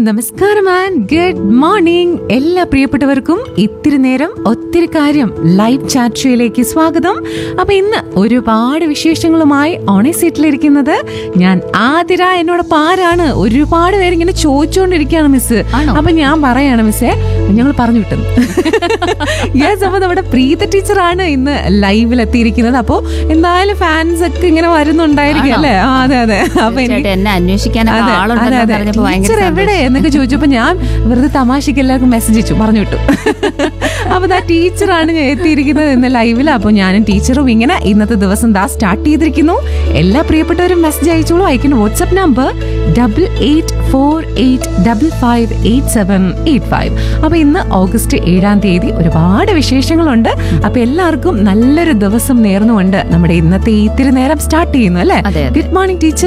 നമസ്കാരം and good morning എല്ലാ പ്രിയപ്പെട്ടവർക്കും ഇത്തിരി നേരം ഒത്തിരി കാര്യം ലൈവ് ചാറ്റ് ഷോയിലേക്ക് സ്വാഗതം അപ്പൊ ഇന്ന് ഒരുപാട് വിശേഷങ്ങളുമായി ഓണേ സീറ്റിലിരിക്കുന്നത് ഞാൻ ആതിര എന്നോടൊപ്പം ആരാണ് ഒരുപാട് പേര് ഇങ്ങനെ ചോദിച്ചുകൊണ്ടിരിക്കുകയാണ് മിസ് ആണോ? അപ്പൊ ഞാൻ പറയാണ് മിസ്സേ ഞങ്ങൾ പറഞ്ഞു വിട്ടു യെസ് അപ്പൊ നമ്മുടെ പ്രീത ടീച്ചറാണ് ഇന്ന് ലൈവിൽ എത്തിയിരിക്കുന്നത് അപ്പോ എന്തായാലും ഫാൻസ് ഒക്കെ ഇങ്ങനെ വരുന്നുണ്ടായിരിക്കും ആണോ? അല്ലേ ആ, അതെ അതെ അപ്പൊ എനിക്ക് തീർച്ചയായിട്ടും എന്നെ അന്വേഷിക്കാനൊക്കെ അതെ, അതെ, ആളുണ്ടെന്ന് അതെ. പറഞ്ഞപ്പോ ഭയങ്കര ടീച്ചർ എവിടെ എന്നൊക്കെ ചോദിച്ചപ്പോ ഞാൻ വെറുതെ തമാശക്ക് എല്ലാവർക്കും മെസ്സേജ് അയച്ചു പറഞ്ഞു വിട്ടു അപ്പൊ ദാ ടീച്ചറാണ് ഞാൻ എത്തിയിരിക്കുന്നത് ഇന്ന് ലൈവിൽ അപ്പൊ ഞാനും ടീച്ചറും ഇങ്ങനെ ഇന്നത്തെ ദിവസം ദാ സ്റ്റാർട്ട് ചെയ്തിരിക്കുന്നു എല്ലാ പ്രിയപ്പെട്ടവരും മെസ്സേജ് അയച്ചോളൂ അയക്കുന്ന WhatsApp number double eight four eight double five eight seven eight five അപ്പൊ ഇന്ന് ഓഗസ്റ്റ് ഏഴാം തീയതി ഒരുപാട് വിശേഷങ്ങളുണ്ട് അപ്പൊ എല്ലാവർക്കും നല്ലൊരു ദിവസം നേർന്നുകൊണ്ട് നമ്മുടെ ഇന്നത്തെ ഈ ഇത്തിരി നേരം സ്റ്റാർട്ട് ചെയ്യുന്നു അല്ലേ അതെ, അതെ. Good morning teacher